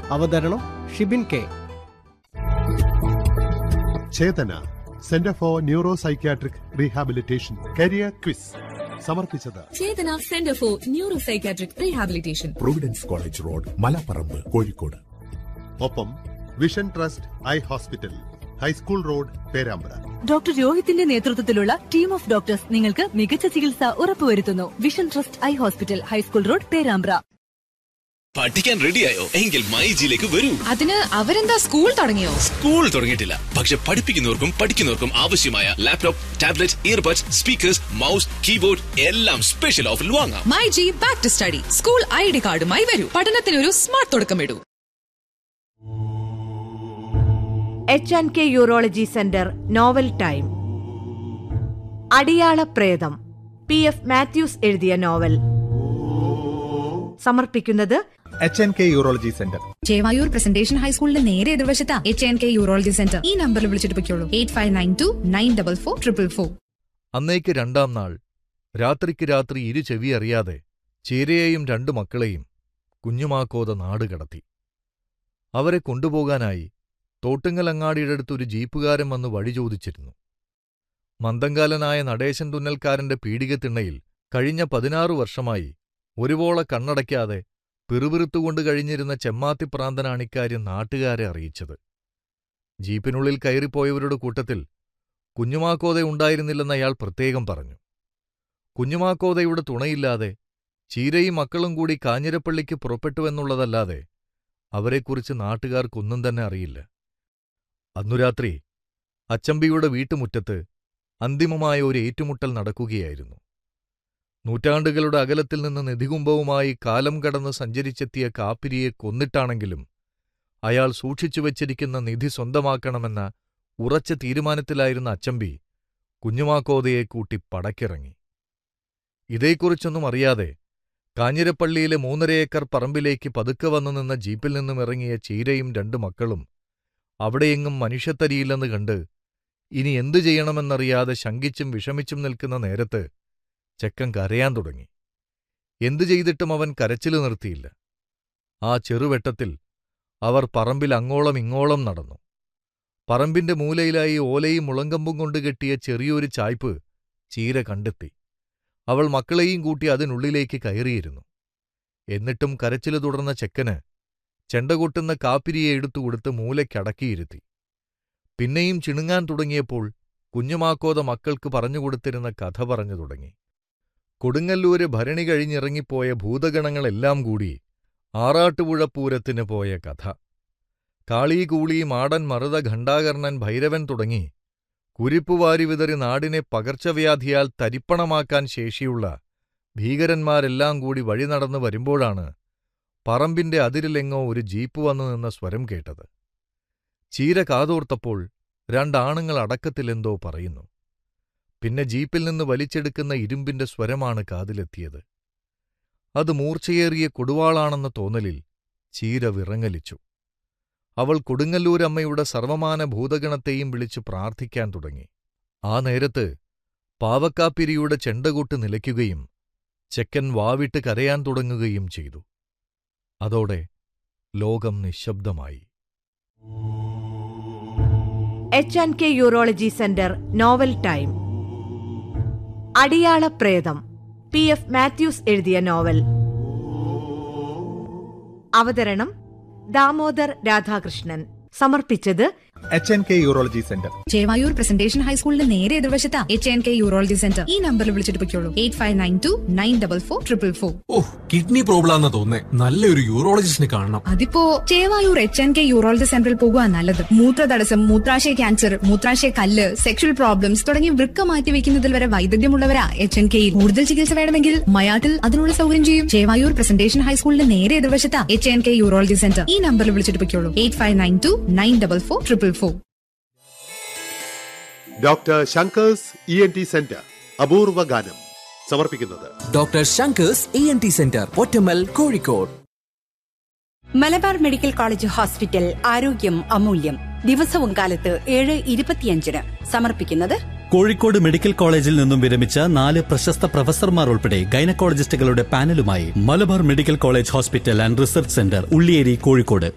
അവതരണം Shibin K Chetana centre for neuro psychiatric rehabilitation career quiz സമർപ്പിച്ചത് Chetana centre for neuro psychiatric rehabilitation providence college road Malaparamba Kozhikode ഒപ്പം vision trust eye hospital high school road Perambra doctor രോഹിത്തിന്റെ നേതൃത്വത്തിലുള്ള team of doctors നിങ്ങൾക്ക് മികച്ച ചികിത്സ ഉറപ്പുവരുത്തുന്നു vision trust eye hospital high school road Perambra പഠിക്കാൻ റെഡിയായോ എങ്കിൽ മൈജിയിലേക്ക് വരൂ അതിന് അവരെന്താ സ്കൂൾ തുടങ്ങിയോ സ്കൂൾ തുടങ്ങിയിട്ടില്ല പക്ഷെ പഠിപ്പിക്കുന്നവർക്കും പഠിക്കുന്നവർക്കും ആവശ്യമായ laptop tablet earbuds speakers mouse keyboard എല്ലാം സ്പെഷ്യൽ ഓഫറിൽ വാങ്ങാം my G back to study school I D കാർഡുമായി വരൂ പഠനത്തിനൊരു സ്മാർട്ട് തുടക്കമിടൂ H and K urology centre novel time Adiyala Pretham P F Mathews എഴുതിയ നോവൽ സമർപ്പിക്കുന്നത് H N K urology centre Chevayur presentation ഹൈസ്കൂളിന്റെ നേരെ എതിർവശത്താ H N K urology centre ഈ നമ്പറിൽ വിളിച്ചിട്ട് പൊയ്ക്കോളൂ eight five nine two nine double four triple four അന്നേക്ക് രണ്ടാം നാൾ രാത്രിക്ക് രാത്രി ഇരു ചെവി അറിയാതെ ചേരയെയും രണ്ടു മക്കളെയും കുഞ്ഞുമാക്കോത നാട് കടത്തി അവരെ കൊണ്ടുപോകാനായി തോട്ടുങ്ങലങ്ങാടിയുടെ അടുത്തൊരു ജീപ്പുകാരൻ വന്ന് വഴി ചോദിച്ചിരുന്നു മന്ദങ്കാലനായ നടേശൻ തുന്നൽക്കാരന്റെ പീഡികത്തിണ്ണയിൽ കഴിഞ്ഞ പതിനാറു വർഷമായി ഒരുവോള കണ്ണടയ്ക്കാതെ പിറുപിറുത്തുകൊണ്ട് കഴിഞ്ഞിരുന്ന ചെമ്മാത്തിപ്രാന്തനാണിക്കാര്യം നാട്ടുകാരെ അറിയിച്ചത് ജീപ്പിനുള്ളിൽ കയറിപ്പോയവരുടെ കൂട്ടത്തിൽ കുഞ്ഞുമാക്കോത ഉണ്ടായിരുന്നില്ലെന്ന് അയാൾ പ്രത്യേകം പറഞ്ഞു കുഞ്ഞുമാക്കോതയുടെ തുണയില്ലാതെ ചീരയും മക്കളും കൂടി കാഞ്ഞിരപ്പള്ളിക്ക് പുറപ്പെട്ടുവെന്നുള്ളതല്ലാതെ അവരെക്കുറിച്ച് നാട്ടുകാർക്കൊന്നും തന്നെ അറിയില്ല അന്നു രാത്രി അച്ചമ്പിയുടെ വീട്ടുമുറ്റത്ത് അന്തിമമായ ഒരു ഏറ്റുമുട്ടൽ നടക്കുകയായിരുന്നു നൂറ്റാണ്ടുകളുടെ അകലത്തിൽ നിന്ന് നിധികുംഭവുമായി കാലം കടന്ന് സഞ്ചരിച്ചെത്തിയ കാപ്പിരിയെ കൊന്നിട്ടാണെങ്കിലും അയാൾ സൂക്ഷിച്ചു വച്ചിരിക്കുന്ന നിധി സ്വന്തമാക്കണമെന്ന ഉറച്ച തീരുമാനത്തിലായിരുന്ന അച്ചമ്പി കുഞ്ഞുമാക്കോതയെ കൂട്ടി പടക്കിറങ്ങി ഇതേക്കുറിച്ചൊന്നും അറിയാതെ കാഞ്ഞിരപ്പള്ളിയിലെ മൂന്നര ഏക്കർ പറമ്പിലേക്ക് പതുക്കെ വന്നു നിന്ന ജീപ്പിൽ നിന്നും ഇറങ്ങിയ ചീരയും രണ്ടു മക്കളും അവിടെയെങ്ങും മനുഷ്യത്തരിയില്ലെന്ന് കണ്ട് ഇനി എന്തു ചെയ്യണമെന്നറിയാതെ ശങ്കിച്ചും വിഷമിച്ചും നിൽക്കുന്ന നേരത്ത് ചെക്കൻ കരയാൻ തുടങ്ങി എന്തു ചെയ്തിട്ടും അവൻ കരച്ചില് നിർത്തിയില്ല ആ ചെറുവെട്ടത്തിൽ അവർ പറമ്പിൽ അങ്ങോളം ഇങ്ങോളം നടന്നു പറമ്പിന്റെ മൂലയിലായി ഓലയും മുളങ്കമ്പും കൊണ്ട് കെട്ടിയ ചെറിയൊരു ചായ്പ് ചീര കണ്ടെത്തി അവൾ മക്കളെയും കൂട്ടി അതിനുള്ളിലേക്ക് കയറിയിരുന്നു എന്നിട്ടും കരച്ചില് തുടർന്ന ചെക്കന് ചെണ്ടകൊട്ടുന്ന കാപ്പിരിയെ എടുത്തുകൊടുത്ത് മൂലയ്ക്കടക്കിയിരുത്തി പിന്നെയും ചിണുങ്ങാൻ തുടങ്ങിയപ്പോൾ കുഞ്ഞുമാക്കോത മക്കൾക്ക് പറഞ്ഞുകൊടുത്തിരുന്ന കഥ പറഞ്ഞു തുടങ്ങി കൊടുങ്ങല്ലൂര് ഭരണി കഴിഞ്ഞിറങ്ങിപ്പോയ ഭൂതഗണങ്ങളെല്ലാം കൂടി ആറാട്ടുപുഴപ്പൂരത്തിന് പോയ കഥ കാളീ കൂളി മാടൻ മറുത ഘണ്ടാകർണൻ ഭൈരവൻ തുടങ്ങി കുരിപ്പുവാരി വിതറി നാടിനെ പകർച്ചവ്യാധിയാൽ തരിപ്പണമാക്കാൻ ശേഷിയുള്ള ഭീകരന്മാരെല്ലാം കൂടി വഴി നടന്നു വരുമ്പോഴാണ് പറമ്പിന്റെ അതിരിലെങ്ങോ ഒരു ജീപ്പ് വന്നു നിന്ന സ്വരം കേട്ടത് ചീര കാതോർത്തപ്പോൾ രണ്ടാണുങ്ങൾ അടക്കത്തിലെന്തോ പറയുന്നു പിന്നെ ജീപ്പിൽ നിന്ന് വലിച്ചെടുക്കുന്ന ഇരുമ്പിന്റെ സ്വരമാണ് കാതിലെത്തിയത് അത് മൂർച്ചയേറിയ കൊടുവാളാണെന്ന തോന്നലിൽ ചീര വിറങ്ങലിച്ചു അവൾ കൊടുങ്ങല്ലൂരമ്മയുടെ സർവമാന ഭൂതഗണത്തെയും വിളിച്ചു പ്രാർത്ഥിക്കാൻ തുടങ്ങി ആ നേരത്ത് പാവക്കാപ്പിരിയുടെ ചെണ്ടകൂട്ട് നിലയ്ക്കുകയും ചെക്കൻ വാവിട്ട് കരയാൻ തുടങ്ങുകയും ചെയ്തു അതോടെ ലോകം നിശബ്ദമായി H and K urology centre novel time Adiyala Pretham P F Mathews എഴുതിയ നോവൽ അവതരണം ദാമോദർ രാധാകൃഷ്ണൻ സമർപ്പിച്ചത് H N K urology centre Chevayur presentation ഹൈസ്കൂളിന്റെ നേരെ എതിർവശത്താ H N K urology centre ഈ നമ്പറിൽ വിളിച്ചിട്ട് പൊയ്ക്കോളൂ eight five nine two nine double four triple four ഓ കിഡ്നി പ്രോബ്ലം ആണെന്ന് തോന്നേ നല്ലൊരു യൂറോളജിസ്റ്റിനെ കാണണം അതിപ്പോ Chevayur H N K urology സെന്ററിൽ പോകുക നല്ലത് മൂത്രതടസ്സം മൂത്രാശയ ക്യാൻസർ മൂത്രാശയ കല്ല് സെക്ഷൽ പ്രോബ്ലംസ് തുടങ്ങി വൃക്ക മാറ്റി വെക്കുന്നതിൽ വരെ വൈദഗ്ധ്യമുള്ളവരാ എച്ച് എൻ കെയിൽ കൂടുതൽ ചികിത്സ വേണമെങ്കിൽ മയാട്ടിൽ അതിനുള്ള സൗകര്യം ചെയ്യും ചേവായൂർ പ്രസന്റേഷൻ ഹൈസ്കൂളിന്റെ നേരെ എതിർവശത്താ H N K urology centre ഈ നമ്പറിൽ വിളിച്ചിട്ട് പൊയ്ക്കോളൂ eight five nine two nine double four triple four doctor Shanker's E N T centre അപൂർവ ഗാനം സമർപ്പിക്കുന്നത് doctor Shanker's E N T centre Ottammal Kozhikode Malabar medical college hospital ആരോഗ്യം അമൂല്യം ദിവസവും കാലത്ത് ഏഴ് ഇരുപത്തിയഞ്ചിന് സമർപ്പിക്കുന്നത് കോഴിക്കോട് മെഡിക്കൽ കോളേജിൽ നിന്നും വിരമിച്ച നാല് പ്രശസ്ത പ്രൊഫസർമാർ ഉൾപ്പെടെ ഗൈനക്കോളജിസ്റ്റുകളുടെ പാനലുമായി Malabar medical college hospital and research centre Ulliyeri Kozhikode